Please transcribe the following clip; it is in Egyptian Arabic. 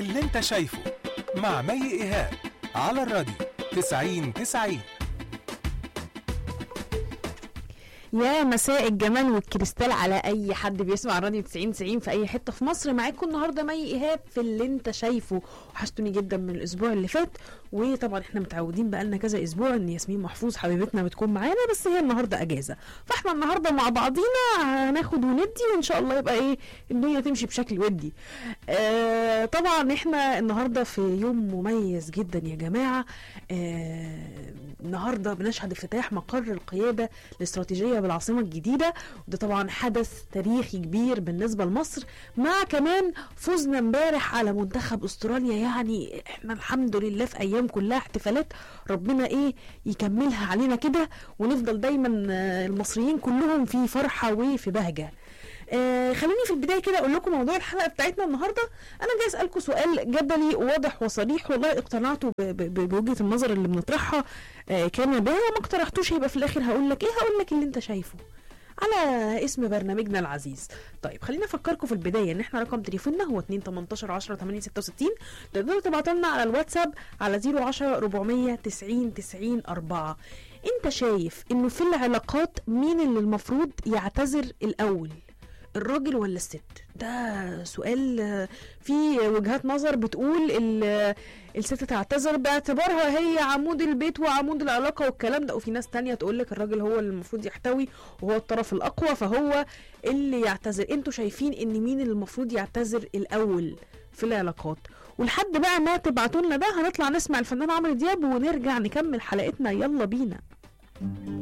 اللي انت شايفه مع مي ايهاب على الراديو 90 90 يا مساء الجمال والكريستال على اي حد بيسمع راديو 90 90 في اي حته في مصر معاكم النهارده مي ايهاب في اللي انت شايفه وحشتوني جدا من الاسبوع اللي فات وطبعا احنا متعودين بقالنا كذا اسبوع ان ياسمين محفوظ حبيبتنا بتكون معانا بس هي النهارده اجازه فاحنا النهارده مع بعضينا هناخد وندي وان شاء الله يبقى ايه الدنيا تمشي بشكل ودي آه طبعا احنا النهارده في يوم مميز جدا يا جماعه آه النهارده بنشهد افتتاح مقر القياده الاستراتيجيه بالعاصمه الجديده وده طبعا حدث تاريخي كبير بالنسبه لمصر مع كمان فوزنا امبارح على منتخب استراليا يعني احنا الحمد لله في ايام كلها احتفالات ربنا ايه يكملها علينا كده ونفضل دايما آه، المصريين كلهم في فرحه وفي بهجه آه خليني في البدايه كده اقول لكم موضوع الحلقه بتاعتنا النهارده انا جاي اسالكم سؤال جدلي واضح وصريح والله اقتنعتوا ب- ب- بوجهه النظر اللي بنطرحها آه كان بها ما اقترحتوش هيبقى في الاخر هقول لك ايه هقول لك اللي انت شايفه على اسم برنامجنا العزيز طيب خلينا افكركم في البدايه ان احنا رقم تليفوننا هو 2 18 10 8 66 تقدروا تبعتوا لنا على الواتساب على 010 490 90 4 انت شايف انه في العلاقات مين اللي المفروض يعتذر الاول الراجل ولا الست ده سؤال آه، في وجهات نظر بتقول ال- الست تعتذر باعتبارها هي عمود البيت وعمود العلاقه والكلام ده وفي ناس تانية تقول لك الراجل هو اللي المفروض يحتوي وهو الطرف الاقوى فهو اللي يعتذر انتوا شايفين ان مين اللي المفروض يعتذر الاول في العلاقات ولحد بقى ما تبعتوا لنا ده هنطلع نسمع الفنان عمرو دياب ونرجع نكمل حلقتنا يلا بينا